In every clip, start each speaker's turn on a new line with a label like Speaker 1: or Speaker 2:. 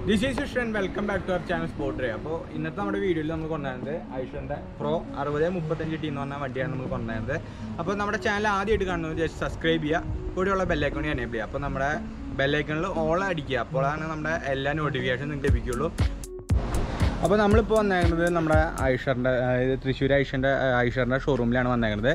Speaker 1: This is vision welcome back to our channel sport day അപ്പോൾ ഇന്നത്തെ നമ്മുടെ വീഡിയോയിൽ നമ്മൾ കൊണ്ടുവരുന്നത് ഐഷറിൻ്റെ പ്രോ അറുപത് മുപ്പത്തഞ്ച് ടി എന്ന് പറഞ്ഞ വണ്ടിയാണ് നമ്മൾ കൊണ്ടുവരുന്നത് അപ്പോൾ നമ്മുടെ ചാനൽ ആദ്യമായിട്ട് കാണുന്നത് ജസ്റ്റ് സബ്സ്ക്രൈബ് ചെയ്യുക കൂടെയുള്ള ബെല്ലൈക്കോണി എനേബിൾ ചെയ്യുക അപ്പോൾ നമ്മുടെ ബെല്ലൈക്കണിൽ ഓൾ അടിക്കുക അപ്പോഴാണ് നമ്മുടെ എല്ലാ നോട്ടിഫിക്കേഷൻ നിങ്ങൾക്ക് ലഭിക്കുള്ളൂ അപ്പോൾ നമ്മളിപ്പോൾ വന്നേക്കുന്നത് നമ്മുടെ ഐഷറിൻ്റെ അതായത് തൃശ്ശൂർ ഐഷറിൻ്റെ ഐഷറിൻ്റെ ഷോറൂമിലാണ് വന്നേക്കുന്നത്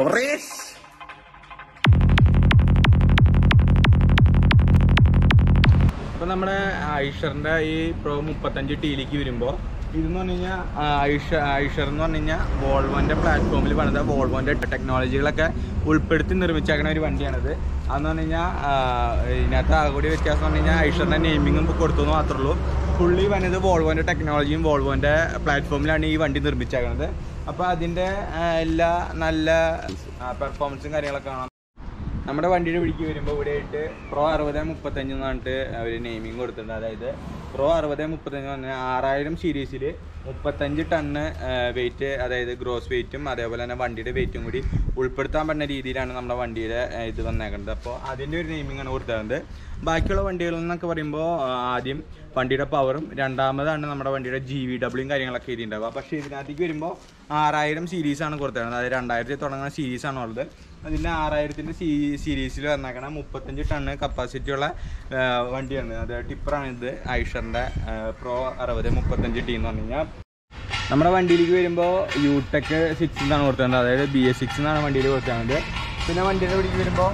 Speaker 1: അപ്പോൾ നമ്മുടെ ഐഷറിൻ്റെ ഈ പ്രോ മുപ്പത്തഞ്ച് ടിയിലേക്ക് വരുമ്പോൾ ഇതെന്ന് പറഞ്ഞു കഴിഞ്ഞാൽ ഐഷ ഐഷർ എന്ന് പറഞ്ഞു കഴിഞ്ഞാൽ വോൾവോൻ്റെ പ്ലാറ്റ്ഫോമിൽ പണിത വോൾവോൻ്റെ ടെക്നോളജികളൊക്കെ ഉൾപ്പെടുത്തി നിർമ്മിച്ചേക്കുന്ന ഒരു വണ്ടിയാണിത് അതെന്ന് പറഞ്ഞു കഴിഞ്ഞാൽ ഇതിനകത്ത് ആകെ കൂടി വ്യത്യാസം എന്ന് പറഞ്ഞു കഴിഞ്ഞാൽ ഐഷറിൻ്റെ നെയിമിങ്ങും കൊടുത്തു എന്ന് മാത്രമേ ഉള്ളൂ ഫുള്ളി വന്നത് വോൾവോൻ്റെ ടെക്നോളജിയും വോൾവോൻ്റെ പ്ലാറ്റ്ഫോമിലാണ് ഈ വണ്ടി നിർമ്മിച്ചേക്കുന്നത് അപ്പോൾ അതിൻ്റെ ആ, എല്ലാ നല്ല പെർഫോമൻസും കാര്യങ്ങളൊക്കെ കാണാം നമ്മുടെ വണ്ടിയുടെ പിടിക്ക് വരുമ്പോൾ ഇവിടെ ആയിട്ട് പ്രോ അറുപത് മുപ്പത്തഞ്ച് എന്ന് പറഞ്ഞിട്ട് അവർ നെയിമിങ് കൊടുത്തിട്ടുണ്ട് അതായത് പ്രോ അറുപത് മുപ്പത്തഞ്ച് എന്ന് പറഞ്ഞാൽ ആറായിരം സീരീസിൽ മുപ്പത്തഞ്ച് ടണ്ണ് വെയിറ്റ് അതായത് ഗ്രോസ് വെയിറ്റും അതേപോലെ തന്നെ വണ്ടിയുടെ വെയിറ്റും കൂടി ഉൾപ്പെടുത്താൻ പറ്റുന്ന രീതിയിലാണ് നമ്മുടെ വണ്ടിയുടെ ആ, ഇത് വന്നേക്കുന്നത് അപ്പോൾ അതിൻ്റെ ഒരു നെയിമിംഗ് ആണ് കൊടുത്തത് ബാക്കിയുള്ള വണ്ടികൾ എന്നൊക്കെ പറയുമ്പോൾ ആ, ആദ്യം വണ്ടിയുടെ പവറും രണ്ടാമതാണ് നമ്മുടെ വണ്ടിയുടെ ജി വി ഡബ്ല്യൂയും കാര്യങ്ങളൊക്കെ എഴുതിയിട്ടുണ്ടാവുക പക്ഷേ ഇതിനകത്തേക്ക് വരുമ്പോൾ ആറായിരം സീരീസാണ് കൊടുത്തത് അതായത് രണ്ടായിരത്തി തുടങ്ങുന്ന സീരീസാണ് ഉള്ളത് അതിൻ്റെ ആറായിരത്തിൻ്റെ സീ സീരീസിൽ വന്നേക്കണ മുപ്പത്തഞ്ച് ടണ്ണ് കപ്പാസിറ്റിയുള്ള ആ, വണ്ടിയാണ് അത് ടിപ്പറാണ് ഇത് ഐഷറിൻ്റെ പ്രോ അറുപത് മുപ്പത്തഞ്ച് ടി എന്ന് പറഞ്ഞു കഴിഞ്ഞാൽ നമ്മുടെ വണ്ടിയിലേക്ക് വരുമ്പോൾ യൂടെക് സിക്സ് എന്നാണ് കൊടുത്തത് അതായത് ബി എസ് സിക്സ് എന്നാണ് വണ്ടിയിൽ കൊടുത്തത് പിന്നെ വണ്ടിയുടെ പിടിക്ക് വരുമ്പോൾ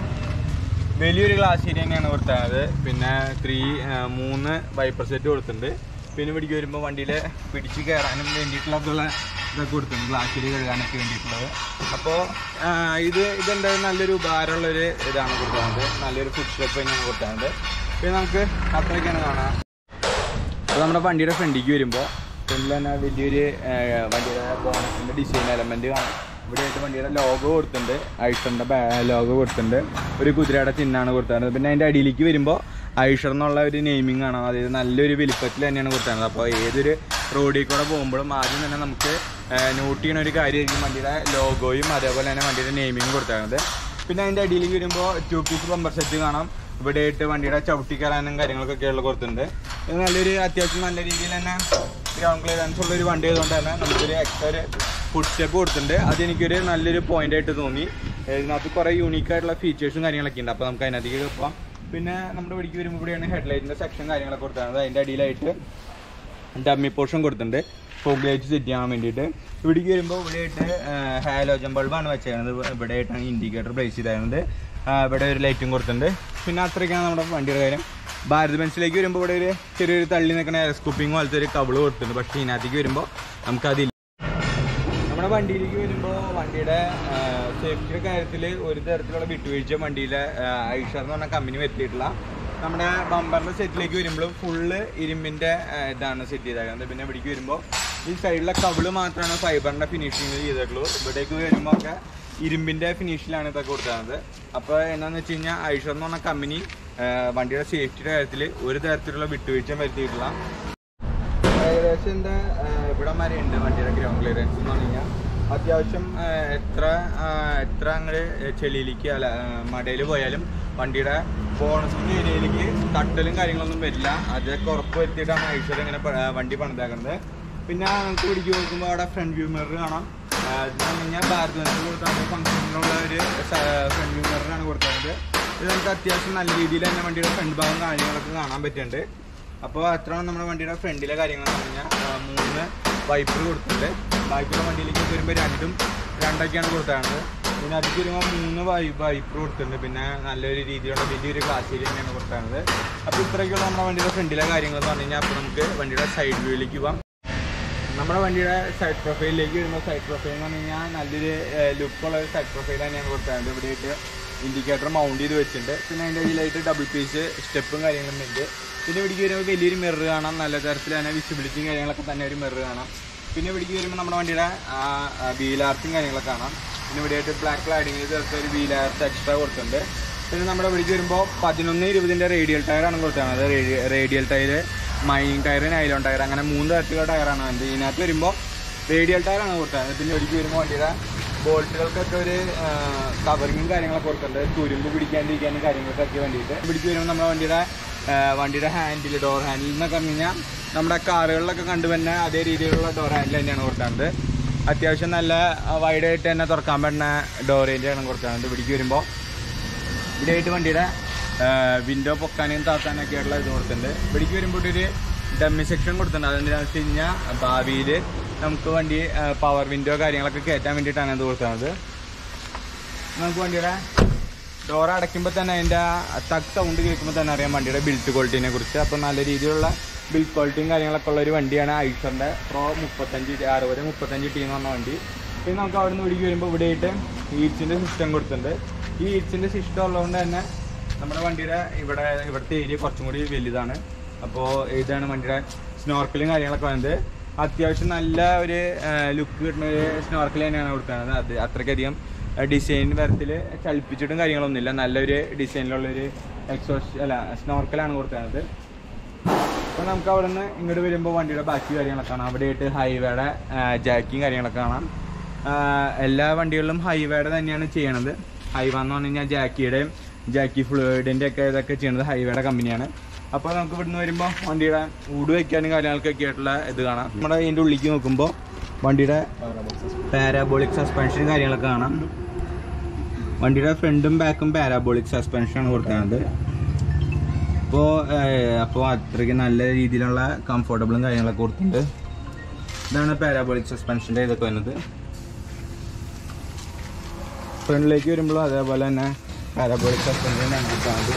Speaker 1: വലിയൊരു ഗ്ലാസ് ഏരിയ തന്നെയാണ് കൊടുത്തത് പിന്നെ ത്രീ മൂന്ന് വൈപ്പർ സെറ്റ് കൊടുത്തിട്ടുണ്ട് പിന്നെ പിടിക്ക് വരുമ്പോൾ വണ്ടിയിൽ പിടിച്ച് കയറാനും വേണ്ടിയിട്ടുള്ള ഇതൊക്കെ കൊടുത്തിട്ടുണ്ട് ഗ്ലാസ്സിൽ കഴുകാനൊക്കെ വേണ്ടിയിട്ടുള്ളത് അപ്പോൾ ഇത് ഇതെന്താ നല്ലൊരു ഉപകാരമുള്ളൊരു ഇതാണ് കൊടുത്തത് നല്ലൊരു ഫുഡ് സ്റ്റെപ്പ് തന്നെയാണ് കൊടുത്തത് പിന്നെ നമുക്ക് അത്രയൊക്കെയാണ് കാണാം അപ്പോൾ നമ്മുടെ വണ്ടിയുടെ ഫ്രണ്ടിലേക്ക് വരുമ്പോൾ ഫ്രണ്ടിൽ തന്നെ വലിയൊരു ആ, വണ്ടിയുടെ ബോണറ്റിൻ്റെ ഡിസൈൻ എലമെൻറ്റ് കാണാം ഇവിടെ ആയിട്ട് വണ്ടിയുടെ ലോഗോ കൊടുത്തിട്ടുണ്ട് ഐഷറിൻ്റെ ലോഗോ കൊടുത്തിട്ടുണ്ട് ഒരു കുതിരയുടെ ചിഹ്നമാണ് കൊടുത്തിരുന്നത് പിന്നെ അതിൻ്റെ അടിയിലേക്ക് വരുമ്പോൾ ഐഷർ എന്നുള്ള ഒരു നെയിമിംഗ് കാണാം അതായത് നല്ലൊരു വലിപ്പത്തിൽ തന്നെയാണ് കൊടുത്തിരുന്നത് അപ്പോൾ ഏതൊരു റോഡിൽ കൂടെ പോകുമ്പോഴും ആദ്യം തന്നെ നമുക്ക് നോട്ട് ചെയ്യുന്ന ഒരു കാര്യമായിരിക്കും വണ്ടിയുടെ ലോഗോയും അതേപോലെ തന്നെ വണ്ടിയുടെ നെയിമിംഗ് കൊടുത്തിരുന്നത് പിന്നെ അതിൻ്റെ അടിയിലേക്ക് വരുമ്പോൾ ടു പീസ് ബമ്പർ സെറ്റ് കാണാം ഇവിടെ ആയിട്ട് വണ്ടിയുടെ ചവിട്ടി കയറാനും കാര്യങ്ങളൊക്കെ ഉള്ള കൊടുത്തിട്ടുണ്ട് ഇത് നല്ലൊരു അത്യാവശ്യം നല്ല രീതിയിൽ തന്നെ ഗ്രൗണ്ട് ക്ലിയറൻസ് ഉള്ള ഒരു വണ്ടി ആയതുകൊണ്ട് തന്നെ നമുക്കൊരു എക്സ്ട്രാ ഒരു ഫുഡ് സ്റ്റെപ്പ് കൊടുത്തിട്ടുണ്ട് അത് എനിക്കൊരു നല്ലൊരു പോയിന്റ് ആയിട്ട് തോന്നി ഇതിനകത്ത് കുറേ യൂണീക്ക് ആയിട്ടുള്ള ഫീച്ചേഴ്സും കാര്യങ്ങളൊക്കെ ഉണ്ട് അപ്പോൾ നമുക്ക് അതിനകത്തേക്ക് പോകാം പിന്നെ നമ്മുടെ വഴിക്ക് വരുമ്പോൾ ഇവിടെയാണ് ഹെഡ്ലൈറ്റിൻ്റെ സെക്ഷൻ കാര്യങ്ങളൊക്കെ കൊടുത്തത് അതിൻ്റെ അടിയിലായിട്ട് ഡമ്മി പോർഷൻ കൊടുത്തിട്ടുണ്ട് ഫോഗ് ലൈറ്റ് സെറ്റ് ചെയ്യാൻ വേണ്ടിയിട്ട് ഇവിടേക്ക് വരുമ്പോൾ ഇവിടെയായിട്ട് ഹാലോജൻ ബൾബാണ് വെച്ചേക്കുന്നത് ഇവിടെ ആയിട്ടാണ് ഇൻഡിക്കേറ്റർ പ്ലേസ് ചെയ്തിരുന്നത് ഇവിടെ ഒരു ലൈറ്റും കൊടുത്തിട്ടുണ്ട് പിന്നെ അത്രയൊക്കെയാണ് നമ്മുടെ വണ്ടിയുടെ കാര്യം ഭാരത് ബെൻസിലേക്ക് വരുമ്പോൾ ഇവിടെ ഒരു ചെറിയൊരു തള്ളി നിൽക്കുന്ന എയർ സ്കൂപ്പിംഗ് പോലത്തെ ഒരു കവിള് കൊടുത്തിട്ടുണ്ട് പക്ഷേ ഇതിനകത്തേക്ക് വരുമ്പോൾ നമുക്കതില്ല നമ്മുടെ വണ്ടിയിലേക്ക് വരുമ്പോൾ വണ്ടിയുടെ സേഫ്റ്റിയുടെ കാര്യത്തിൽ ഒരു തരത്തിലുള്ള വിട്ടുവീഴ്ച വണ്ടിയിലെ ഐഷർ എന്ന് പറഞ്ഞ കമ്പനി വരുത്തിയിട്ടില്ല നമ്മുടെ ബമ്പറിൻ്റെ സെറ്റിലേക്ക് വരുമ്പോൾ ഫുള്ള് ഇരുമ്പിൻ്റെ ഇതാണ് സെറ്റ് ചെയ്തേക്കുന്നത് പിന്നെ ഇവിടേക്ക് വരുമ്പോൾ ഈ സൈഡിലെ കവിള് മാത്രമാണ് ഫൈബറിൻ്റെ ഫിനിഷിങ് ചെയ്തിട്ടുള്ളൂ ഇവിടേക്ക് വരുമ്പോൾ ഒക്കെ ഇരുമ്പിൻ്റെ ഫിനിഷിലാണ് ഇതൊക്കെ കൊടുത്തത് അപ്പോൾ എന്താണെന്ന് വെച്ച് കഴിഞ്ഞാൽ ഐഷർ എന്ന് പറഞ്ഞ കമ്പനി വണ്ടിയുടെ സേഫ്റ്റിയുടെ കാര്യത്തിൽ ഒരു തരത്തിലുള്ള വിട്ടുവീഴ്ച വരുത്തിയിട്ടില്ല ഏകദേശം എൻ്റെ ഇവിടെ വരെ ഉണ്ട് വണ്ടിയുടെ ഗ്രൗണ്ട് ക്ലിയറൻസ് എന്ന് പറഞ്ഞു കഴിഞ്ഞാൽ അത്യാവശ്യം ആ, എത്ര ആ, എത്ര അങ്ങോട്ട് ചെളിയിലേക്ക് അല്ല മടയിൽ പോയാലും വണ്ടിയുടെ ബോണസിൻ്റെ ഏരിയയിലേക്ക് തട്ടലും കാര്യങ്ങളൊന്നും വരില്ല അതൊക്കെ ഉറപ്പ് വരുത്തിയിട്ടാണ് ഐശ്വർ ഇങ്ങനെ പ- ആ, വണ്ടി പണിതാക്കുന്നത് പിന്നെ നമുക്ക് പിടിക്ക് നോക്കുമ്പോൾ അവിടെ ഫ്രണ്ട് വ്യൂ മിറർ കാണാം ആ, ഇത് എന്ന് പറഞ്ഞു കഴിഞ്ഞാൽ ഭാരത് ബെൻസിൽ കൊടുത്ത ഫംഗ്ഷനിലുള്ള ഒരു ഫ്രണ്ട് വ്യൂ മിററാണ് കൊടുത്തത് ഇത് നമുക്ക് അത്യാവശ്യം നല്ല രീതിയിൽ തന്നെ വണ്ടിയുടെ ഫ്രണ്ട് ഭാഗം കാര്യങ്ങളൊക്കെ കാണാൻ പറ്റുന്നുണ്ട് അപ്പോൾ അത്രയാണ് നമ്മുടെ വണ്ടിയുടെ ഫ്രണ്ടിലെ കാര്യങ്ങൾ എന്ന് പറഞ്ഞാൽ ആ, മൂന്ന് വൈപ്പർ കൊടുത്തിട്ടുണ്ട് ബാക്കിയുള്ള വണ്ടിയിലേക്ക് വരുമ്പോൾ രണ്ടും രണ്ടൊക്കെയാണ് കൊടുത്തത് പിന്നെ അതിലേക്ക് വരുമ്പോൾ മൂന്ന് വൈ വൈപ്പർ കൊടുത്തിട്ടുണ്ട് പിന്നെ നല്ലൊരു രീതിയിലുള്ള വലിയൊരു ഗ്ലാസ് ഏരിയ തന്നെയാണ് കൊടുത്തത് അപ്പോൾ ഇത്രയൊക്കെയുള്ള നമ്മുടെ വണ്ടിയുടെ ഫ്രണ്ടിലെ കാര്യങ്ങൾ എന്ന് പറഞ്ഞു കഴിഞ്ഞാൽ അപ്പോൾ നമുക്ക് വണ്ടിയുടെ സൈഡ് വ്യൂയിലേക്ക് പോകാം നമ്മുടെ വണ്ടിയുടെ സൈഡ് പ്രൊഫൈലിലേക്ക് വരുമ്പോൾ സൈഡ് പ്രൊഫൈൽ എന്ന് പറഞ്ഞു കഴിഞ്ഞാൽ നല്ലൊരു ലുക്കുള്ള ഒരു സൈഡ് പ്രൊഫൈൽ തന്നെയാണ് കൊടുത്തത് ഇവിടെയായിട്ട് ഇൻഡിക്കേറ്റർ മൗണ്ട് ചെയ്ത് വെച്ചിട്ടുണ്ട് പിന്നെ അതിൻ്റെ ഇതിലായിട്ട് ഡബിൾ പീസ് സ്റ്റെപ്പും കാര്യങ്ങളും ഉണ്ട് പിന്നെ ഇവിടേക്ക് വരുമ്പോൾ വലിയൊരു മിറർ കാണാം നല്ല തരത്തിൽ തന്നെ വിസിബിലിറ്റിയും കാര്യങ്ങളൊക്കെ തന്നെ ഒരു മിറർ കാണാം പിന്നെ ഇവിടേക്ക് വരുമ്പോൾ നമ്മുടെ വണ്ടിയുടെ വീലാർച്ചും കാര്യങ്ങളൊക്കെ കാണാം പിന്നെ ഇവിടെയായിട്ട് ബ്ലാക്ക് ക്ലാഡിങ്ങിൽ ചേർത്ത് ഒരു വീലാർച്ച് എക്സ്ട്രാ കൊടുത്തിട്ടുണ്ട് പിന്നെ നമ്മുടെ ഇവിടേക്ക് വരുമ്പോൾ പതിനൊന്ന് ഇരുപതിൻ്റെ റേഡിയൽ ടയറാണ് കൊടുത്തത് radial tyre mining tyre nylon tyre അങ്ങനെ മൂന്ന് തരത്തിലുള്ള ടയറാണ് വന്നത് ഇതിനകത്ത് വരുമ്പോൾ റേഡിയൽ ടയറാണ് കൊടുത്തത് പിന്നെ ഇവിടേക്ക് വരുമ്പോൾ വണ്ടിയുടെ ബോൾട്ടുകൾക്കൊക്കെ ഒരു കവറിങ്ങും കാര്യങ്ങളൊക്കെ കൊടുത്തിട്ടുണ്ട് തുരുമ്പ് പിടിക്കാണ്ടിരിക്കാനും കാര്യങ്ങൾക്കൊക്കെ വേണ്ടിയിട്ട് പിടിച്ച് വരുമ്പോൾ നമ്മുടെ വണ്ടിയുടെ ആ, വണ്ടിയുടെ ഹാൻഡിൽ ഡോർ ഹാൻഡിൽ എന്നൊക്കെ പറഞ്ഞു കഴിഞ്ഞാൽ നമ്മുടെ കാറുകളിലൊക്കെ കണ്ടുവരുന്ന അതേ രീതിയിലുള്ള ഡോർ ഹാൻഡിൽ തന്നെയാണ് കൊടുക്കുന്നത് അത്യാവശ്യം നല്ല വൈഡ് ആയിട്ട് തന്നെ തുറക്കാൻ പറ്റുന്ന ഡോർ ഏരിയയാണ് കൊടുക്കുന്നത് ഇവിടേക്ക് വരുമ്പോൾ ഇവിടെയായിട്ട് വണ്ടിയുടെ വിൻഡോ പൊക്കാനും താത്താനൊക്കെ ആയിട്ടുള്ള ഇത് കൊടുത്തിട്ടുണ്ട് ഇവിടേക്ക് വരുമ്പോൾ ഒരു ഡമ്മി സെക്ഷൻ കൊടുത്തിട്ടുണ്ട് അതെന്താണെന്ന് വെച്ച് കഴിഞ്ഞാൽ ഭാവിയിൽ നമുക്ക് വണ്ടി പവർ വിൻഡോ കാര്യങ്ങളൊക്കെ കയറ്റാൻ വേണ്ടിയിട്ടാണ് ഇത് കൊടുക്കുന്നത് നമുക്ക് വണ്ടിയുടെ ഡോർ അടയ്ക്കുമ്പോൾ തന്നെ അതിൻ്റെ തക് സൗണ്ട് കേൾക്കുമ്പോൾ തന്നെ അറിയാം വണ്ടിയുടെ ബിൽറ്റ് ക്വാളിറ്റിനെ കുറിച്ച് അപ്പോൾ നല്ല രീതിയിലുള്ള ബിൽറ്റ് ക്വാളിറ്റിയും കാര്യങ്ങളൊക്കെ ഉള്ള ഒരു വണ്ടിയാണ് ഐഷറിൻ്റെ പ്രോ മുപ്പത്തഞ്ച് അറുപത് മുപ്പത്തഞ്ച് ടി എന്ന് പറഞ്ഞ വണ്ടി പിന്നെ നമുക്ക് അവിടെ നിന്ന് ഇവിടേക്ക് വരുമ്പോൾ ഇവിടെയായിട്ട് ഈറ്റ്സിൻ്റെ സിസ്റ്റം കൊടുത്തിട്ടുണ്ട് ഈ ഈറ്റ്സിൻ്റെ സിസ്റ്റം ഉള്ളതുകൊണ്ട് തന്നെ നമ്മുടെ വണ്ടിയുടെ ഇവിടെ ഇവിടുത്തെ ഏരിയ കുറച്ചും കൂടി വലുതാണ് അപ്പോൾ ഇതാണ് വണ്ടിയുടെ സ്നോർക്കലും കാര്യങ്ങളൊക്കെ വന്നത് അത്യാവശ്യം നല്ല ഒരു ലുക്ക് കിട്ടുന്ന ഒരു സ്നോർക്കൽ തന്നെയാണ് കൊടുക്കുന്നത് അത് അത്രയ്ക്കധികം ഡിസൈൻ തരത്തിൽ ചലിപ്പിച്ചിട്ടും കാര്യങ്ങളൊന്നുമില്ല നല്ലൊരു ഡിസൈനിലുള്ളൊരു എക്സോസ് അല്ല സ്നോർക്കലാണ് കൊടുക്കുന്നത് അപ്പോൾ നമുക്ക് അവിടെ നിന്ന് ഇങ്ങോട്ട് വരുമ്പോൾ വണ്ടിയുടെ ബാക്കി കാര്യങ്ങളൊക്കെ കാണാം അവിടെയായിട്ട് ഹൈവേയുടെ ജാക്കിങ് കാര്യങ്ങളൊക്കെ കാണാം ആ, എല്ലാ വണ്ടികളിലും ഹൈവേയുടെ തന്നെയാണ് ചെയ്യണത് ഹൈവ എന്ന് പറഞ്ഞു കഴിഞ്ഞാൽ ജാക്കിയുടെയും ജാക്കി ഫ്ലൂയിഡിൻ്റെ ഒക്കെ ഇതൊക്കെ ചെയ്യണത് ഹൈവേയുടെ കമ്പനിയാണ് അപ്പോൾ നമുക്ക് ഇവിടുന്ന് വരുമ്പോൾ വണ്ടിയുടെ ഊട് വയ്ക്കാനും കാര്യങ്ങൾക്കൊക്കെ ആയിട്ടുള്ള ഇത് കാണാം നമ്മുടെ ഇതിൻ്റെ ഉള്ളിലേക്ക് നോക്കുമ്പോൾ വണ്ടിയുടെ പാരാബോളിക് സസ്പെൻഷൻ കാര്യങ്ങളൊക്കെ കാണാം വണ്ടിയുടെ ഫ്രണ്ടും ബാക്കും പാരാബോളിക് സസ്പെൻഷനാണ് കൊടുക്കുന്നത് അപ്പോൾ അപ്പോൾ അത്രയ്ക്ക് നല്ല രീതിയിലുള്ള കംഫർട്ടബിളും കാര്യങ്ങളൊക്കെ കൊടുത്തിട്ടുണ്ട് ഇതാണ് പാരാബോളിക് സസ്പെൻഷൻ്റെ ഇതൊക്കെ വരുന്നത് ഫ്രണ്ടിലേക്ക് വരുമ്പോഴും അതേപോലെ തന്നെ പാരാബോളിക് സസ്പെൻഷൻ കൊടുക്കുന്നത്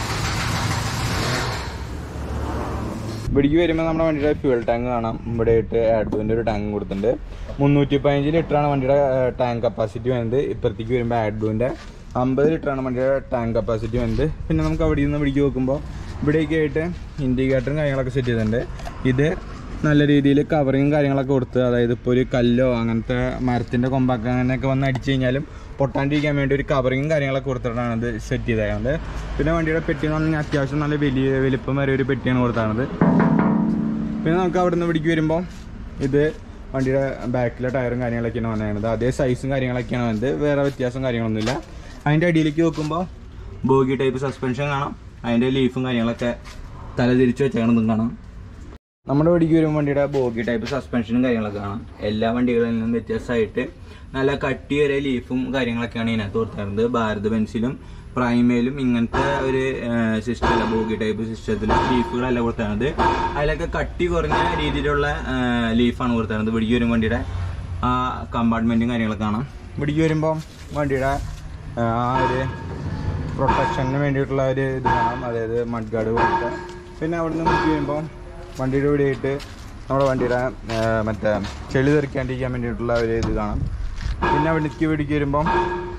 Speaker 1: ഇവിടേക്ക് വരുമ്പോൾ നമ്മുടെ വണ്ടിയുടെ ഫ്യൂൽ ടാങ്ക് കാണാം ഇവിടെ ആയിട്ട് ആഡ്ബുവിൻ്റെ ഒരു ടാങ്ക് കൊടുത്തിട്ടുണ്ട് മുന്നൂറ്റി പതിനഞ്ച് ലിറ്ററാണ് വണ്ടിയുടെ ടാങ്ക് കപ്പാസിറ്റി വരുന്നത് ഇപ്പുറത്തേക്ക് വരുമ്പോൾ ആഡ്ബുവിൻ്റെ അമ്പത് ലിറ്ററാണ് വണ്ടിയുടെ ടാങ്ക് കപ്പാസിറ്റി വരുന്നത് പിന്നെ നമുക്ക് അവിടെ നിന്ന് ഇവിടേക്ക് നോക്കുമ്പോൾ ഇവിടേക്ക് ആയിട്ട് ഇൻഡിക്കേറ്ററും കാര്യങ്ങളൊക്കെ സെറ്റ് ചെയ്തിട്ടുണ്ട് ഇത് നല്ല രീതിയിൽ കവറിങ്ങും കാര്യങ്ങളൊക്കെ കൊടുത്ത് അതായത് ഇപ്പോൾ ഒരു കല്ലോ അങ്ങനത്തെ മരത്തിൻ്റെ കൊമ്പൊക്കെ അങ്ങനെയൊക്കെ വന്ന് അടിച്ചു കഴിഞ്ഞാലും പൊട്ടാണ്ടിരിക്കാൻ വേണ്ടി ഒരു കവറിങ്ങും കാര്യങ്ങളൊക്കെ കൊടുത്തിട്ടാണ് ഇത് സെറ്റ് ചെയ്തേക്കുന്നത് പിന്നെ വണ്ടിയുടെ പെട്ടി എന്ന് പറഞ്ഞാൽ അത്യാവശ്യം നല്ല വലിയ വലിപ്പം വരെ ഒരു പെട്ടിയാണ് കൊടുത്തത് പിന്നെ നമുക്ക് അവിടെ നിന്ന് ഇവിടേക്ക് വരുമ്പോൾ ഇത് വണ്ടിയുടെ ബാക്കിലെ ടയറും കാര്യങ്ങളൊക്കെയാണ് വന്നത് അതേ സൈസും കാര്യങ്ങളൊക്കെയാണ് വന്നത് വേറെ വ്യത്യാസം കാര്യങ്ങളൊന്നുമില്ല അതിൻ്റെ അടിയിലേക്ക് നോക്കുമ്പോൾ ബോഗി ടൈപ്പ് സസ്പെൻഷൻ കാണാം അതിൻ്റെ ലീഫും കാര്യങ്ങളൊക്കെ തല തിരിച്ച് വെച്ചേക്കണതും കാണാം നമ്മുടെ വണ്ടിക്ക് വരുമ്പോൾ വണ്ടിയുടെ ബോഗി ടൈപ്പ് സസ്പെൻഷനും കാര്യങ്ങളൊക്കെ കാണാം എല്ലാ വണ്ടികളിൽ നിന്നും വ്യത്യസ്തമായിട്ട് നല്ല കട്ടിയേറിയ ലീഫും കാര്യങ്ങളൊക്കെയാണ് ഇതിനകത്ത് കൊടുത്തിരുന്നത് ഭാരത് ബെൻസിലും പ്രൈമയിലും ഇങ്ങനത്തെ ഒരു സിസ്റ്റം അല്ല ബോഗി ടൈപ്പ് സിസ്റ്റത്തിൽ ലീഫുകളല്ല കൊടുത്തിരുന്നത് അതിലൊക്കെ കട്ടി കുറഞ്ഞ രീതിയിലുള്ള ലീഫാണ് കൊടുത്തിരുന്നത് ഇവിടേക്ക് വരും വണ്ടിയുടെ ആ കമ്പാർട്ട്മെൻറ്റും കാര്യങ്ങളൊക്കെ കാണാം ഇവിടേക്ക് വരുമ്പോൾ വണ്ടിയുടെ ആ ഒരു പ്രൊട്ടക്ഷന് വേണ്ടിയിട്ടുള്ള ഒരു ഇത് കാണാം അതായത് മഡ് ഗാർഡ് പോലത്തെ പിന്നെ അവിടെ നിന്ന് മുക്കി വരുമ്പോൾ വണ്ടിയുടെ ഇവിടെയായിട്ട് നമ്മുടെ വണ്ടിയുടെ ആ, മറ്റേ ചെളി തെറിക്കാണ്ടിരിക്കാൻ വേണ്ടിയിട്ടുള്ള ഒരു ഇത് കാണാം പിന്നെ അവിടേക്ക് പിടിക്ക് വരുമ്പം